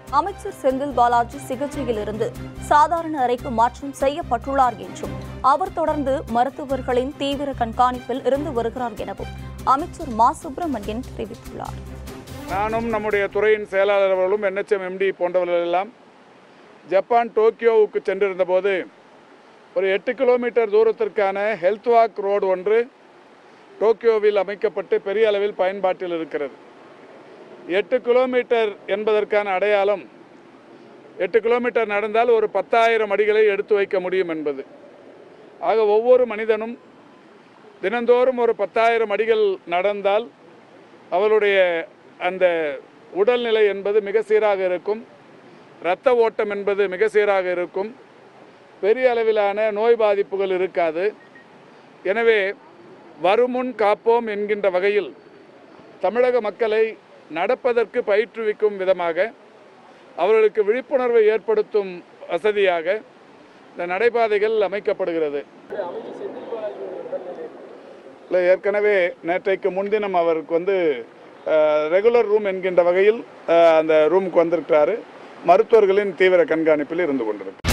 அமைச்சர் செந்தில் பாலாஜி சிகிச்சையிலிருந்து சாதாரண அறைக்கு மாற்றம் செய்யப்பட்டுள்ளார் என்றும் அவர் தொடர்ந்து மருத்துவர்களின் தீவிர கண்காணிப்பில் இருந்து வருகிறார் எனவும் அமைச்சர் மா சுப்பிரமணியன் தெரிவித்துள்ளார் நானும் நம்முடைய துறையின் செயலாளர் அவர்களும் என்ஹெச்எம் எம்டி போன்றவர்கள் எல்லாம் ஜப்பான் டோக்கியோவுக்கு சென்றிருந்தபோது ஒரு எட்டு கிலோமீட்டர் தூரத்திற்கான ஹெல்த் வாக் ரோடு ஒன்று டோக்கியோவில் அமைக்கப்பட்டு பெரிய அளவில் பயன்பாட்டில் இருக்கிறது எட்டு கிலோமீட்டர் என்பதற்கான அடையாளம் எட்டு கிலோமீட்டர் நடந்தால் ஒரு பத்தாயிரம் அடிகளை எடுத்து வைக்க முடியும் என்பது ஆக ஒவ்வொரு மனிதனும் தினந்தோறும் ஒரு பத்தாயிரம் அடிகள் நடந்தால் அவளுடைய அந்த உடல்நிலை என்பது மிக சீராக இருக்கும் இரத்த ஓட்டம் என்பது மிக சீராக இருக்கும் பெரிய அளவிலான நோய் பாதிப்புகள் இருக்காது எனவே வருமுன் காப்போம் என்கின்ற வகையில் தமிழக மக்களை நடப்பதற்கு பயிற்றுவிக்கும் விதமாக அவர்களுக்கு விழிப்புணர்வை ஏற்படுத்தும் வசதியாக இந்த நடைபாதைகள் அமைக்கப்படுகிறது இல்லை ஏற்கனவே நேற்றைக்கு முன்தினம் அவருக்கு வந்து ரெகுலர் ரூம் என்கின்ற வகையில் அஹ், அந்த ரூமுக்கு வந்திருக்கிறாரு மருத்துவர்களின் தீவிர கண்காணிப்பில் இருந்து கொண்டிருக்கு